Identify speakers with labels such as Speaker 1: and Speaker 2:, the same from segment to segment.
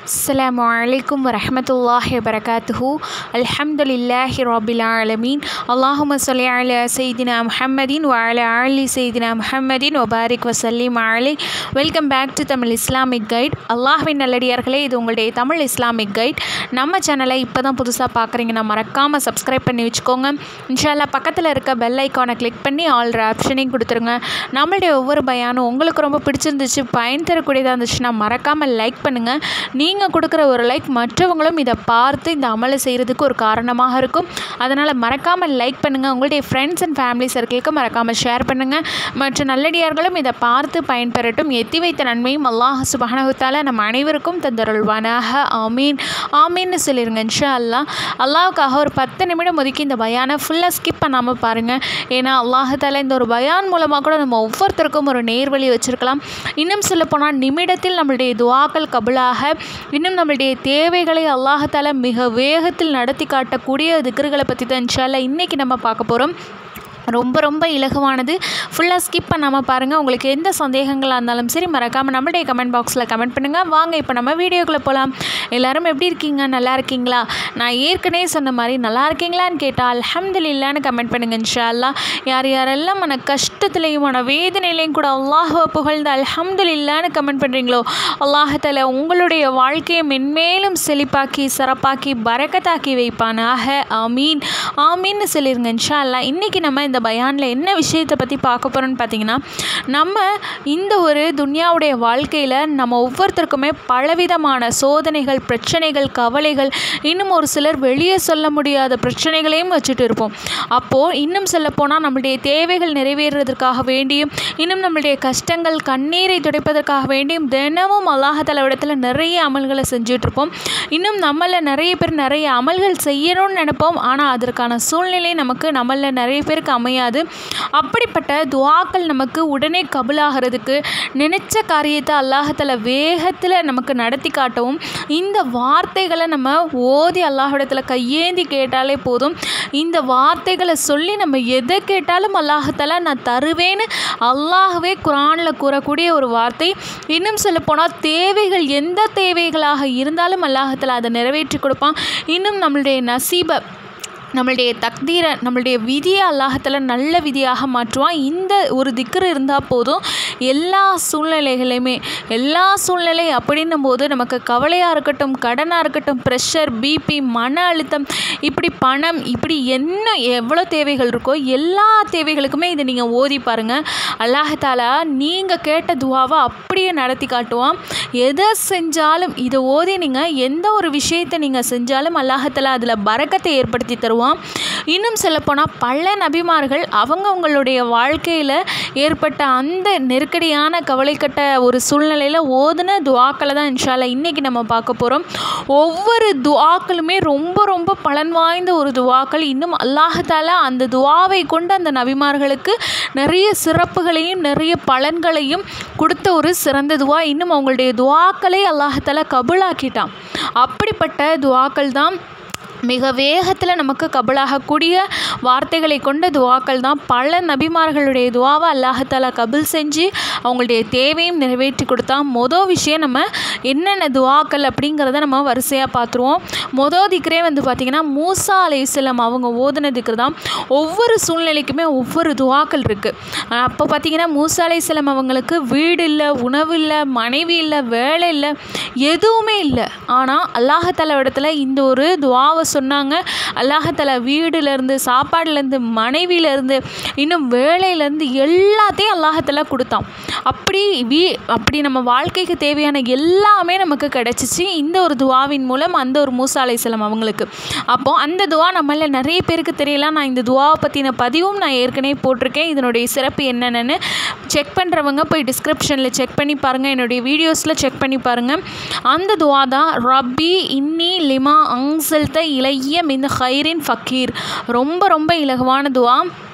Speaker 1: السلام عليكم ورحمة الله وبركاته الحمد لله رب العالمين اللهم صل على سيدنا محمد وعلى آل سيدنا محمد وبارك وسلم عليه welcome back to Tamil Islamic guide அல்லாஹ்வின் நல்லடியார்களே இது உங்களுடைய தமிழ் இஸ்லாமிக் கைட் நம்ம சேனலை இப்போ தான் புதுசாக பார்க்குறீங்கன்னா மறக்காமல் சப்ஸ்கிரைப் பண்ணி வச்சுக்கோங்க இன்ஷால்லா பக்கத்தில் இருக்க பெல் ஐக்கானை கிளிக் பண்ணி ஆல்ற ஆப்ஷனையும் கொடுத்துருங்க நம்மளுடைய ஒவ்வொரு பயானும் உங்களுக்கு ரொம்ப பிடிச்சிருந்துச்சு பயன் தரக்கூடியதாக இருந்துச்சுன்னா மறக்காமல் லைக் பண்ணுங்கள் நீங்கள் கொடுக்குற ஒரு லைக் மற்றவங்களும் இதை பார்த்து இந்த அமலை செய்கிறதுக்கு ஒரு காரணமாக இருக்கும் அதனால் மறக்காமல் லைக் பண்ணுங்கள் உங்களுடைய ஃப்ரெண்ட்ஸ் அண்ட் ஃபேமிலி சர்க்கிளுக்கு மறக்காமல் ஷேர் பண்ணுங்கள் மற்ற நல்லடியார்களும் இதை பார்த்து பயன்பெறட்டும் எத்தி வைத்த நன்மையும் அல்லாஹ் சுபஹானஹுத்தால நம்ம அனைவருக்கும் தந்தருள்வானாக ஆமீன் ஆமீன்னு சொல்லிடுங்க இன்ஷா அல்லா அல்லாவுக்காக ஒரு பத்து நிமிடம் ஒதுக்கி இந்த பயானை ஃபுல்லாக ஸ்கிப் பண்ணாமல் பாருங்கள் ஏன்னா அல்லாஹால இந்த ஒரு பயான் மூலமாக கூட நம்ம ஒவ்வொருத்தருக்கும் ஒரு நேர்வழி வச்சுருக்கலாம் இன்னும் சொல்லப்போனால் நிமிடத்தில் நம்மளுடைய துவாக்கள் கபுலாக இன்னும் நம்மளுடைய தேவைகளை அல்லாஹால மிக வேகத்தில் நடத்தி காட்டக்கூடிய திக்கர்களை பற்றி தான் இன்ஷால்லா இன்றைக்கி நம்ம பார்க்க போகிறோம் ரொம்ப ரொம்ப இலகுவானது ஃபுல்லாக ஸ்கிப் பண்ணாமல் பாருங்கள் உங்களுக்கு எந்த சந்தேகங்களாக இருந்தாலும் சரி மறக்காமல் நம்மளுடைய கமெண்ட் பாக்ஸில் கமெண்ட் பண்ணுங்கள் வாங்க இப்போ நம்ம வீடியோக்குள்ளே போகலாம் எல்லோரும் எப்படி இருக்கீங்க நல்லா இருக்கீங்களா நான் ஏற்கனவே சொன்ன மாதிரி நல்லா இருக்கீங்களான்னு கேட்டால் அல்ஹம்துலில்லான்னு கமெண்ட் பண்ணுங்கள் இன்ஷா அல்லா யார் யாரெல்லாம் மன கஷ்டத்துலேயும் மன வேதனையிலையும் கூட அல்லாஹுவை புகழ்ந்து அல்ஹம்துலில்லான்னு கமெண்ட் பண்ணுறீங்களோ அல்லாஹால உங்களுடைய வாழ்க்கையை மென்மேலும் செழிப்பாக்கி சிறப்பாக்கி பறக்கத்தாக்கி வைப்பானாக ஆமீன் ஆமீன்னு சொல்லிடுங்க இன்ஷா அல்லா இன்றைக்கி நம்ம இந்த பயானில் என்ன விஷயத்தை பற்றி பார்க்க போகிறோன்னு பார்த்தீங்கன்னா நம்ம இந்த ஒரு துன்யாவுடைய வாழ்க்கையில் நம்ம ஒவ்வொருத்தருக்குமே பலவிதமான சோதனைகள் பிரச்சனைகள் கவலைகள் இன்னும் ஒரு சிலர் வெளியே சொல்ல முடியாத பிரச்சனைகளையும் வச்சுட்டு இருப்போம் அப்போது இன்னும் சொல்லப்போனால் நம்மளுடைய தேவைகள் நிறைவேறுவதற்காக வேண்டியும் இன்னும் நம்மளுடைய கஷ்டங்கள் கண்ணீரை துடைப்பதற்காக வேண்டியும் தினமும் அல்லாஹலவிடத்தில் நிறைய அமல்களை செஞ்சிட்ருப்போம் இன்னும் நம்மளில் நிறைய பேர் நிறைய அமல்கள் செய்யணும்னு நினைப்போம் ஆனால் அதற்கான சூழ்நிலை நமக்கு நம்மளில் நிறைய பேருக்கு அமையாது அப்படிப்பட்ட துவாக்கள் நமக்கு உடனே கபுலாகிறதுக்கு நினைச்ச காரியத்தை அல்லாஹத்தில் வேகத்தில் நமக்கு நடத்தி காட்டவும் இந்த வார்த்தைகளை நம்ம ஓதி அல்லாஹிடத்தில் கையேந்தி கேட்டாலே போதும் இந்த வார்த்தைகளை சொல்லி நம்ம எதை கேட்டாலும் அல்லாஹத்தால நான் தருவேன்னு அல்லாஹவே குரானில் கூறக்கூடிய ஒரு வார்த்தை இன்னும் சொல்லப்போனால் தேவைகள் எந்த தேவைகளாக இருந்தாலும் அல்லாஹத்தில் அதை நிறைவேற்றி கொடுப்பான் இன்னும் நம்மளுடைய நசீபை நம்மளுடைய தக்தீரை நம்மளுடைய விதியை அல்லாஹத்தில் நல்ல விதியாக மாற்றுவான் இந்த ஒரு திக்கர் இருந்தால் போதும் எல்லா சூழ்நிலைகளையுமே எல்லா சூழ்நிலை அப்படின்னும் போது நமக்கு கவலையாக இருக்கட்டும் கடனாக இருக்கட்டும் ப்ரெஷர் பிபி மன அழுத்தம் இப்படி பணம் இப்படி என்ன எவ்வளோ தேவைகள் இருக்கோ எல்லா தேவைகளுக்குமே இதை நீங்கள் ஓதி பாருங்கள் அல்லாஹாலா நீங்கள் கேட்ட துவாவை அப்படியே நடத்தி காட்டுவான் எதை செஞ்சாலும் இதை ஓதி நீங்கள் எந்த ஒரு விஷயத்தை நீங்கள் செஞ்சாலும் அல்லாஹாலா அதில் பறக்கத்தை ஏற்படுத்தி தருவான் சொல்லுவான் இன்னும் சொல்லப்போனால் பல நபிமார்கள் அவங்கவுங்களுடைய வாழ்க்கையில் ஏற்பட்ட அந்த நெருக்கடியான கவலைக்கட்ட ஒரு சூழ்நிலையில் ஓதுன துவாக்களை தான் இன்ஷால்லா இன்றைக்கி நம்ம பார்க்க போகிறோம் ஒவ்வொரு துவாக்களுமே ரொம்ப ரொம்ப பலன் வாய்ந்த ஒரு துவாக்கள் இன்னும் அல்லாஹால அந்த துவாவை கொண்டு அந்த நபிமார்களுக்கு நிறைய சிறப்புகளையும் நிறைய பலன்களையும் கொடுத்த ஒரு சிறந்த துவா இன்னும் அவங்களுடைய துவாக்களை அல்லாஹால கபுளாக்கிட்டான் அப்படிப்பட்ட துவாக்கள் தான் மிக வேகத்தில் நமக்கு கபலாகக்கூடிய வார்த்தைகளை கொண்ட துவாக்கள் தான் பல நபிமார்களுடைய துவாவை அல்லாஹாலா கபில் செஞ்சு அவங்களுடைய தேவையும் நிறைவேற்றி கொடுத்தா மொதல் விஷயம் நம்ம என்னென்ன துவாக்கள் அப்படிங்கிறத நம்ம வரிசையாக பார்த்துருவோம் மொதல் திக்கரே வந்து பார்த்திங்கன்னா மூசா அலை இஸ்லாம் அவங்க ஓதுன திக்கர் தான் ஒவ்வொரு சூழ்நிலைக்குமே ஒவ்வொரு துவாக்கள் இருக்குது அப்போ பார்த்திங்கன்னா மூசா அலை இஸ்லாம் அவங்களுக்கு வீடு இல்லை உணவு இல்லை மனைவி இல்லை வேலை இல்லை எதுவுமே இல்லை ஆனால் அல்லாஹால இடத்துல இந்த ஒரு துவாவை சொன்னாங்க அல்லாஹால வீடுலேருந்து சாப்பாடுலேருந்து மனைவியிலேருந்து இன்னும் வேலையிலேருந்து எல்லாத்தையும் அல்லாஹால கொடுத்தான் அப்படி வீ அப்படி நம்ம வாழ்க்கைக்கு தேவையான எல்லாமே நமக்கு கிடச்சிச்சு இந்த ஒரு துவாவின் மூலம் அந்த ஒரு மூசா அலைசலம் அவங்களுக்கு அப்போது அந்த துவா நம்மள நிறைய பேருக்கு தெரியல நான் இந்த துவாவை பற்றின பதிவும் நான் ஏற்கனவே போட்டிருக்கேன் இதனுடைய சிறப்பு என்னென்னு செக் பண்ணுறவங்க போய் டிஸ்கிரிப்ஷனில் செக் பண்ணி பாருங்கள் என்னுடைய வீடியோஸில் செக் பண்ணி பாருங்கள் அந்த துவா தான் ரப்பி இன்னி லிமா அங்சல்த இளைய மிந்த ஹைரின் ஃபக்கீர் ரொம்ப ரொம்ப இலகுவான துவா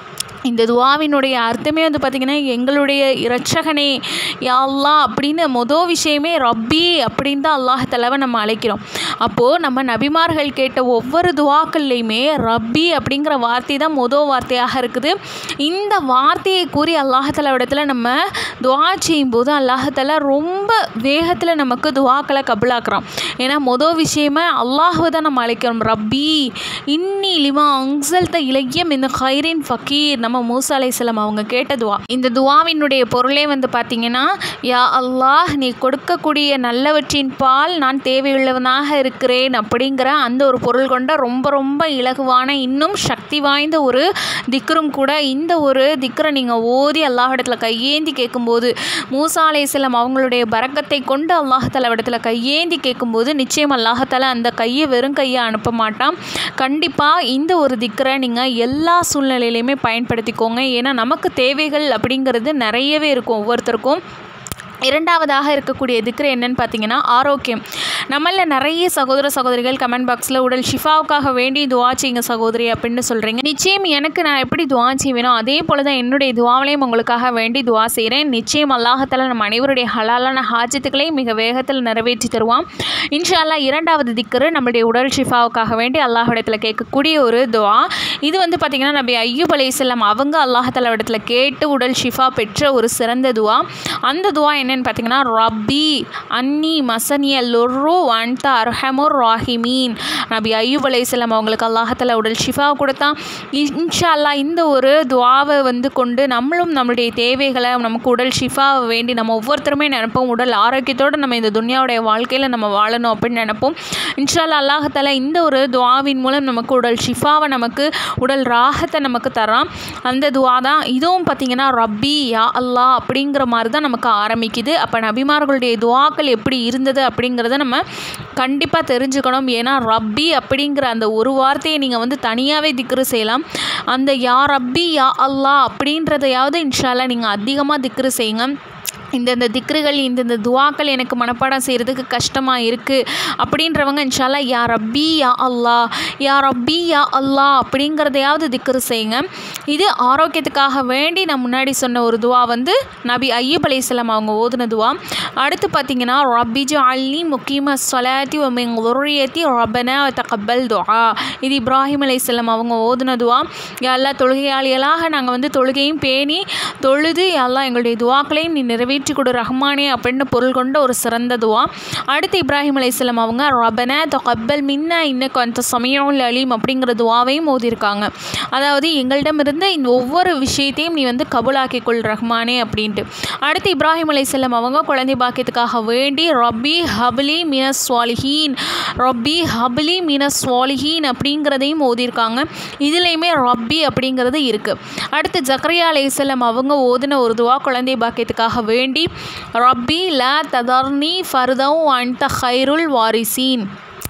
Speaker 1: இந்த துவாவினுடைய அர்த்தமே வந்து பார்த்திங்கன்னா எங்களுடைய இரட்சகனே யா அல்லாஹ் அப்படின்னு மொதல் விஷயமே ரப்பி அப்படின்னு தான் அல்லாஹ் தலைவை நம்ம அழைக்கிறோம் அப்போது நம்ம நபிமார்கள் கேட்ட ஒவ்வொரு துவாக்கள்லையுமே ரப்பி அப்படிங்கிற வார்த்தை தான் மொதல் வார்த்தையாக இருக்குது இந்த வார்த்தையை கூறி அல்லாஹலவிடத்தில் நம்ம துவா செய்யும்போது அல்லாஹால ரொம்ப வேகத்தில் நமக்கு துவாக்களை கபலாக்குறான் ஏன்னா மொதல் விஷயமே அல்லாஹுவை தான் நம்ம அழைக்கிறோம் ரப்பி இன்னி லிமா அங்சல் த இலக்கியம் இந்த ஹைரின் ஃபக்கீர் நம்ம மூசா அலைசலம் அவங்க கேட்ட துவா இந்த துவாவினுடைய பொருளே வந்து பார்த்தீங்கன்னா யா அல்லாஹ் நீ கொடுக்கக்கூடிய நல்லவற்றின் பால் நான் தேவையுள்ளவனாக இருக்கிறேன் அப்படிங்கிற அந்த ஒரு பொருள் கொண்ட ரொம்ப ரொம்ப இலகுவான இன்னும் சக்தி வாய்ந்த ஒரு திக்ரும் கூட இந்த ஒரு திக்ரை நீங்கள் ஓதி அல்லாஹிடத்தில் கையேந்தி கேட்கும்போது மூசா அலைசலம் அவங்களுடைய பறக்கத்தை கொண்டு அல்லாஹால கையேந்தி கேட்கும்போது நிச்சயம் அல்லாஹால அந்த கையை வெறும் கையை அனுப்ப மாட்டான் கண்டிப்பாக இந்த ஒரு திக்கரை நீங்கள் எல்லா சூழ்நிலையிலையுமே பயன்படுத்திக்கோங்க ஏன்னா நமக்கு தேவைகள் அப்படிங்கிறது நிறையவே இருக்கும் ஒவ்வொருத்தருக்கும் இரண்டாவதாக இருக்கக்கூடிய திக்ரு என்னன்னு பார்த்தீங்கன்னா ஆரோக்கியம் நம்மள நிறைய சகோதர சகோதரிகள் கமெண்ட் பாக்ஸில் உடல் ஷிஃபாவுக்காக வேண்டி துவா செய்யுங்க சகோதரி அப்படின்னு சொல்கிறீங்க நிச்சயம் எனக்கு நான் எப்படி துவா செய்வேனோ அதே போல் தான் என்னுடைய துவாவிலையும் உங்களுக்காக வேண்டி துவா செய்கிறேன் நிச்சயம் அல்லாஹத்தால் நம்ம அனைவருடைய ஹலாலான ஹாஜத்துக்களையும் மிக வேகத்தில் நிறைவேற்றி தருவான் இன்ஷா அல்லா இரண்டாவது திக்கரு நம்மளுடைய உடல் ஷிஃபாவுக்காக வேண்டி அல்லாஹிடத்தில் கேட்கக்கூடிய ஒரு துவா இது வந்து பார்த்திங்கன்னா நபி ஐயூப் அலையம் அவங்க அல்லாஹத்தால இடத்துல கேட்டு உடல் ஷிஃபா பெற்ற ஒரு சிறந்த துவா அந்த துவா என்னன்னு பார்த்தீங்கன்னா ரப்பி அன்னி மசனிய லொர்ரு அன்த அர்ஹமுர் ராஹிமீன் நபி ஐயூப் அலையம் அவங்களுக்கு அல்லாஹத்தால உடல் ஷிஃபா கொடுத்தான் இன்ஷா அல்லா இந்த ஒரு துவாவை வந்து கொண்டு நம்மளும் நம்மளுடைய தேவைகளை நமக்கு உடல் ஷிஃபாவை வேண்டி நம்ம ஒவ்வொருத்தருமே நினைப்போம் உடல் ஆரோக்கியத்தோடு நம்ம இந்த துனியாவுடைய வாழ்க்கையில் நம்ம வாழணும் அப்படின்னு நினைப்போம் இன்ஷால்லா அல்லாஹத்தால இந்த ஒரு துவாவின் மூலம் நமக்கு உடல் ஷிஃபாவை நமக்கு உடல் ராகத்தை நமக்கு தரான் அந்த துவா தான் இதுவும் பார்த்திங்கன்னா ரப்பி யா அல்லா அப்படிங்கிற மாதிரி தான் நமக்கு ஆரம்பிக்குது அப்போ நபிமார்களுடைய துவாக்கள் எப்படி இருந்தது அப்படிங்கிறத நம்ம கண்டிப்பாக தெரிஞ்சுக்கணும் ஏன்னா ரப்பி அப்படிங்கிற அந்த ஒரு வார்த்தையை நீங்கள் வந்து தனியாகவே திக்ரு செய்யலாம் அந்த யா ரப்பி யா அல்லா அப்படின்றதையாவது இன்ஷால்லா நீங்கள் அதிகமாக திக்ரு செய்யுங்க இந்தந்த திக்ருகள் இந்தந்த துவாக்கள் எனக்கு மனப்பாடம் செய்கிறதுக்கு கஷ்டமாக இருக்குது அப்படின்றவங்க இன்ஷால்லா யா ரப்பி யா அல்லா யா ரப்பி யா அல்லா அப்படிங்கிறதையாவது திக்ரு செய்யுங்க இது ஆரோக்கியத்துக்காக வேண்டி நான் முன்னாடி சொன்ன ஒரு துவா வந்து நபி ஐயப் அலையம் அவங்க ஓதுன துவா அடுத்து பார்த்தீங்கன்னா ரப்பி ஜோ அல்லி முக்கியமாக சொலாத்தி ஒமிங் ஒருயத்தி ரப்பன தகப்பல் துவா இது இப்ராஹிம் அலையம் அவங்க ஓதுன துவா எல்லா தொழுகையாளிகளாக நாங்கள் வந்து தொழுகையும் பேணி தொழுது எல்லாம் எங்களுடைய துவாக்களையும் நீ நிறைவேற்றி ஏற்றி கொடு ரஹ்மானே அப்படின்னு பொருள் கொண்ட ஒரு சிறந்த துவா அடுத்து இப்ராஹிம் அலையம் அவங்க ரபன தொகப்பல் மின்ன இன்னக்கு அந்த சமயம் அலீம் அப்படிங்கிற துவாவையும் ஓதியிருக்காங்க அதாவது எங்களிடமிருந்து இந்த ஒவ்வொரு விஷயத்தையும் நீ வந்து கபுலாக்கி கொள் ரஹ்மானே அப்படின்ட்டு அடுத்து இப்ராஹிம் அலையம் அவங்க குழந்தை பாக்கியத்துக்காக வேண்டி ரப்பி ஹப்லி மின ஸ்வாலிஹீன் ரப்பி ஹப்லி மின ஸ்வாலிஹீன் அப்படிங்கிறதையும் ஓதியிருக்காங்க இதுலேயுமே ரப்பி அப்படிங்கிறது இருக்குது அடுத்து ஜக்ரியா அலையம் அவங்க ஓதின ஒரு துவா குழந்தை பாக்கியத்துக்காக வேண்டி வேண்டி ரப்பி ல ததர்னி ஃபர்தவ் அன்த ஹைருல் வாரிசீன்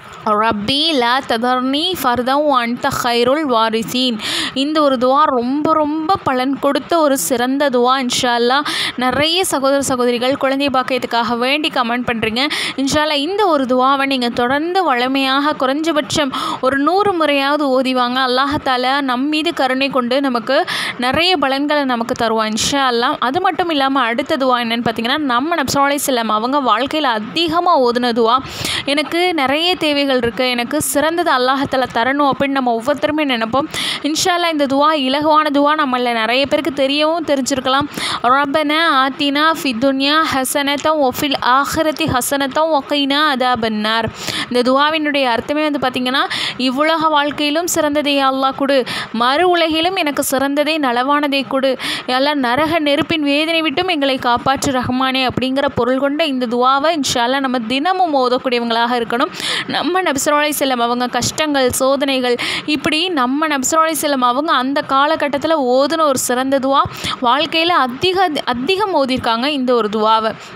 Speaker 1: ரப்பி ல ததர்னி ஃபர்தவ் அன்த ஹைருல் வாரிசீன் இந்த ஒரு துவா ரொம்ப ரொம்ப பலன் கொடுத்த ஒரு சிறந்த துவா இன்ஷால்லா நிறைய சகோதர சகோதரிகள் குழந்தை பாக்கியத்துக்காக வேண்டி கமெண்ட் பண்ணுறீங்க இன்ஷால்லா இந்த ஒரு துவாவை நீங்கள் தொடர்ந்து வளமையாக குறைஞ்சபட்சம் ஒரு நூறு முறையாவது ஓதிவாங்க அல்லாஹால நம் மீது கருணை கொண்டு நமக்கு நிறைய பலன்களை நமக்கு தருவான் இன்ஷா அல்லா அது மட்டும் இல்லாமல் அடுத்த துவா என்னென்னு பார்த்தீங்கன்னா நம்ம நப்சாலை செல்லம் அவங்க வாழ்க்கையில் அதிகமாக ஓதுன துவா எனக்கு நிறைய தேவைகள் இருக்குது எனக்கு சிறந்தது அல்லாஹத்தில் தரணும் அப்படின்னு நம்ம ஒவ்வொருத்தருமே நினைப்போம் இன்ஷால்லா இந்த துவா இலகுவான துவா நம்மள நிறைய பேருக்கு தெரியவும் தெரிஞ்சிருக்கலாம் ரப்பன ஆத்தினா ஃபித்துன்யா ஹசனத்தம் ஒஃபில் ஆஹரத்தி ஹசனத்தம் ஒக்கைனா அதா பன்னார் இந்த துவாவினுடைய அர்த்தமே வந்து பார்த்திங்கன்னா இவ்வுலக வாழ்க்கையிலும் சிறந்ததை அல்லாஹ் கொடு மறு உலகிலும் எனக்கு சிறந்ததை நலவானதை கொடு எல்லாம் நரக நெருப்பின் வேதனை விட்டும் எங்களை காப்பாற்று ரஹ்மானே அப்படிங்கிற பொருள் கொண்ட இந்த துவாவை இன்ஷால்லா நம்ம தினமும் ஓதக்கூடியவங்களாக இருக்கணும் நம்ம நபிசரோலை செல்லம் அவங்க கஷ்டங்கள் சோதனைகள் இப்படி நம்ம நபிசரோலை செல்லம் அவங்க அந்த காலகட்டத்தில் ஓதுன ஒரு சிறந்த துவா வாழ்க்கையில் அதிக அதிகம் ஓதியிருக்காங்க இந்த ஒரு துவாவை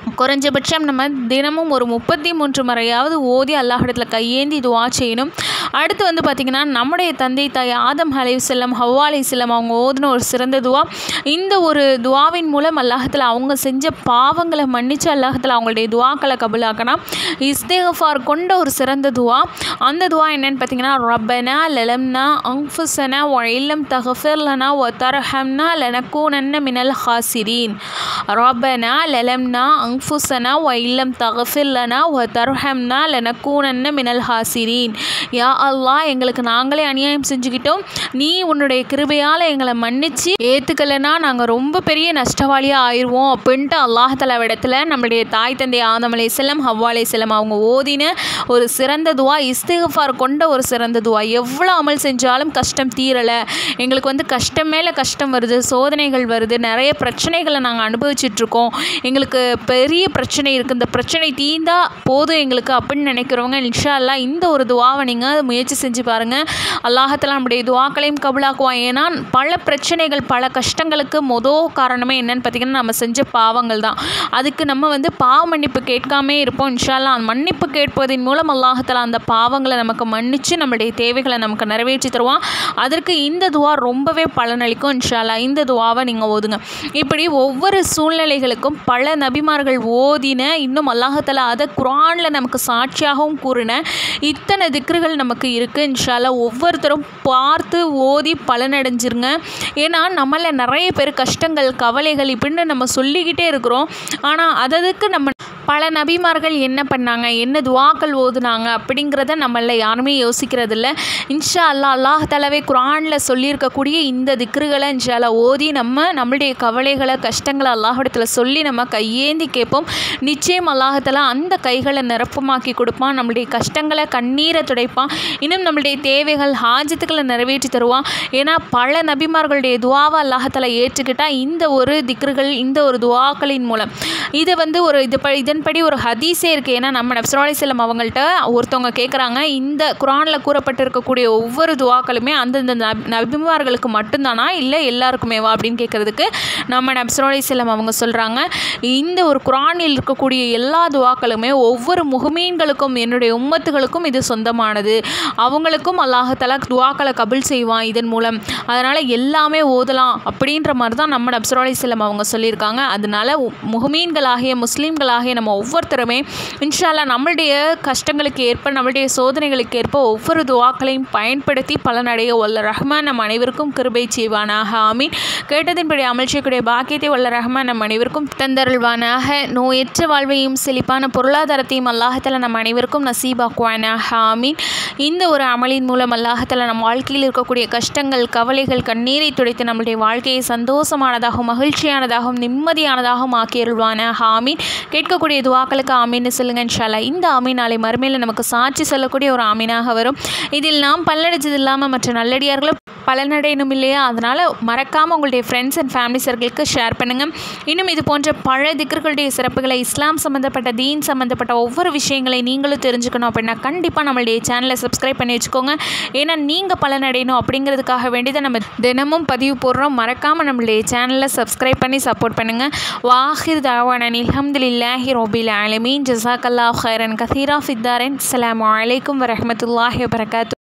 Speaker 1: குறைஞ்சபட்சம் நம்ம தினமும் ஒரு முப்பத்தி மூன்று முறையாவது ஓதி அல்லாஹிடத்தில் கையேந்தி துவா செய்யணும் அடுத்து வந்து பார்த்திங்கன்னா நம்முடைய தந்தை தாய் ஆதம் அலை செல்லம் ஹவ்வா அலை செல்லம் அவங்க ஓதின ஒரு சிறந்த துவா இந்த ஒரு துவாவின் மூலம் அல்லாஹத்தில் அவங்க செஞ்ச பாவங்களை மன்னித்து அல்லாஹத்தில் அவங்களுடைய துவாக்களை கபுலாக்கணும் இஸ்தேகஃபார் கொண்ட ஒரு சிறந்த துவா அந்த துவா என்னன்னு பார்த்தீங்கன்னா ரப்பனா லலம்னா அங்ஃபுசனா ஒ இல்லம் தகஃபிர்லனா ஒ தரஹம்னா லனக்கூனன்ன மினல் ஹாசிரீன் ரப்பனா லலம்னா அங்ஃபுசனா ஒ இல்லம் தகஃபிர்லனா ஒ தர்ஹம்னா லனக்கூனன்ன மினல் ஹாசிரீன் யா அல்லாஹ் எங்களுக்கு நாங்களே அநியாயம் செஞ்சுக்கிட்டோம் நீ உன்னுடைய கிருபையால் எங்களை மன்னிச்சு ஏற்றுக்கலைன்னா நாங்கள் ரொம்ப பெரிய நஷ்டவாளியாக ஆயிடுவோம் அப்படின்ட்டு அல்லாஹ் தலாவிடத்தில் நம்மளுடைய தாய் தந்தை ஆதம் அலை செல்லம் ஹவ்வா அலை செல்லம் அவங்க ஓதின ஒரு சிறந்த துவா இஸ்திகஃபார் கொண்ட ஒரு சிறந்த துவா எவ்வளோ அமல் செஞ்சாலும் கஷ்டம் தீரலை எங்களுக்கு வந்து கஷ்டம் மேலே கஷ்டம் வருது சோதனைகள் வருது நிறைய பிரச்சனைகளை நாங்கள் அனுபவிச்சிட்ருக்கோம் எங்களுக்கு பெரிய பிரச்சனை இருக்குது இந்த பிரச்சனை தீந்தா போதும் எங்களுக்கு அப்படின்னு நினைக்கிறவங்க இன்ஷா அல்லாஹ் இந்த ஒரு துவாவை நீங்கள் முயற்சி செஞ்சு பாருங்கள் அல்லாஹத்தில் நம்முடைய துவாக்களையும் கபுலாக்குவான் ஏன்னா பல பிரச்சனைகள் பல கஷ்டங்களுக்கு மொதல் காரணமே என்னன்னு பார்த்தீங்கன்னா நம்ம செஞ்ச பாவங்கள் தான் அதுக்கு நம்ம வந்து பாவ மன்னிப்பு கேட்காமே இருப்போம் இன்ஷால்லா அந்த மன்னிப்பு கேட்பதின் மூலம் அல்லாஹத்தில் அந்த பாவங்களை நமக்கு மன்னித்து நம்மளுடைய தேவைகளை நமக்கு நிறைவேற்றி தருவான் அதற்கு இந்த துவா ரொம்பவே பலனளிக்கும் இன்ஷால்லா இந்த துவாவை நீங்கள் ஓதுங்க இப்படி ஒவ்வொரு சூழ்நிலைகளுக்கும் பல நபிமார்கள் ஓதின இன்னும் அல்லாஹத்தில் அதை குரானில் நமக்கு சாட்சியாகவும் கூறின இத்தனை திக்ருகள் நமக்கு இருக்குது இன்ஷால்லா ஒவ்வொருத்தரும் பார்த்து ஓதி பலனடைஞ்சிருங்க ஏன்னா நம்மள நிறைய பேர் கஷ்டங்கள் கவலைகள் இப்படின்னு நம்ம சொல்லிக்கிட்டே இருக்கிறோம் ஆனால் அததுக்கு நம்ம பல நபிமார்கள் என்ன பண்ணாங்க என்ன துவாக்கள் ஓதுனாங்க அப்படிங்கிறத நம்மள யாருமே யோசிக்கிறதில்ல இன்ஷா அல்லா அல்லாஹ் தலவே குரானில் சொல்லியிருக்கக்கூடிய இந்த திக்ருகளை இன்ஷா அல்லா ஓதி நம்ம நம்மளுடைய கவலைகளை கஷ்டங்களை அல்லாஹிடத்தில் சொல்லி நம்ம கையேந்தி கேட்போம் நிச்சயம் அல்லாஹத்தில் அந்த கைகளை நிரப்பமாக்கி கொடுப்பான் நம்மளுடைய கஷ்டங்களை கண்ணீரை துடைப்பான் இன்னும் நம்மளுடைய தேவைகள் ஹாஜத்துக்களை நிறைவேற்றி தருவான் ஏன்னா பல நபிமார்களுடைய துவாவை அல்லாஹத்தில் ஏற்றுக்கிட்டால் இந்த ஒரு திக்ருகள் இந்த ஒரு துவாக்களின் மூலம் இது வந்து ஒரு இது ப இதன்படி ஒரு ஹதீஸே இருக்குது ஏன்னா நம்ம நப்சரா அலிஸ்லம் அவங்கள்ட்ட ஒருத்தவங்க கேட்குறாங்க இந்த குரானில் கூறப்பட்டிருக்கக்கூடிய ஒவ்வொரு துவாக்களுமே அந்தந்த நபி நபிமார்களுக்கு மட்டும்தானா இல்லை எல்லாருக்குமேவா அப்படின்னு கேட்குறதுக்கு நம்ம நப்சரா அலிஸ்லம் அவங்க சொல்கிறாங்க இந்த ஒரு குரானில் இருக்கக்கூடிய எல்லா துவாக்களுமே ஒவ்வொரு முகமீன்களுக்கும் என்னுடைய உம்மத்துகளுக்கும் இது சொந்தமானது அவங்களுக்கும் அல்லாஹலா துவாக்களை கபில் செய்வான் இதன் மூலம் அதனால் எல்லாமே ஓதலாம் அப்படின்ற மாதிரி தான் நம்ம நப்சரா அலிஸ்லம் அவங்க சொல்லியிருக்காங்க அதனால முகமீன்களாகிய முஸ்லீம்களாகிய நம்ம ஒவ்வொருத்தருமே இன்ஷால்லா நம்மளுடைய கஷ்டங்களுக்கு ஏற்ப நம்மளுடைய சோதனைகளுக்கு ஏற்ப ஒவ்வொரு துவாக்களையும் பயன்படுத்தி பலனடைய வல்ல ரஹ்மான் நம் அனைவருக்கும் கிருபை செய்வானாக ஆமீன் கேட்டதின்படி அமல் செய்யக்கூடிய பாக்கியத்தை வல்ல ரஹ்மான் நம் அனைவருக்கும் தந்தருள்வானாக நோயற்ற வாழ்வையும் செழிப்பான பொருளாதாரத்தையும் அல்லாஹத்தில் நம் அனைவருக்கும் நசீபாக்குவானாக ஆமீன் இந்த ஒரு அமலின் மூலம் அல்லாஹத்தில் நம் வாழ்க்கையில் இருக்கக்கூடிய கஷ்டங்கள் கவலைகள் கண்ணீரை துடைத்து நம்மளுடைய வாழ்க்கையை சந்தோஷமானதாகவும் மகிழ்ச்சியானதாகவும் நிம்மதியானதாகவும் ஆக்கியருள்வானாக ஆமீன் கேட்கக்கூடிய துவாக்களுக்கு ஆமீன்னு சொல்லுங்க இன்ஷால்லா இந்த ஆமீன் நாளை மறுமையில் நமக்கு சாட்சி சொல்லக்கூடிய ஒரு ஆமீனாக வரும் இதில் நாம் பல்லடைச்சது இல்லாமல் மற்ற நல்லடியார்களும் பலனடையணும் இல்லையா அதனால் மறக்காமல் உங்களுடைய ஃப்ரெண்ட்ஸ் அண்ட் ஃபேமிலி சர்க்கிளுக்கு ஷேர் பண்ணுங்கள் இன்னும் இது போன்ற பல திக்கர்களுடைய சிறப்புகளை இஸ்லாம் சம்மந்தப்பட்ட தீன் சம்மந்தப்பட்ட ஒவ்வொரு விஷயங்களை நீங்களும் தெரிஞ்சுக்கணும் அப்படின்னா கண்டிப்பாக நம்மளுடைய சேனலை சப்ஸ்கிரைப் பண்ணி வச்சுக்கோங்க ஏன்னா நீங்கள் பலனடையணும் அப்படிங்கிறதுக்காக வேண்டி தான் நம்ம தினமும் பதிவு போடுறோம் மறக்காமல் நம்மளுடைய சேனலை சப்ஸ்கிரைப் பண்ணி சப்போர்ட் பண்ணுங்கள் வாஹிர் தாவானன் அல்ஹம்துலில்லாஹி ரோபில் ஆலமீன் ஜசாக்கல்லா ஹைரன் கசீரா ஃபித்தாரன் அஸ்ஸலாமு அலைக்கும் வரஹ்மத்துல்லாஹி வபரகாத்து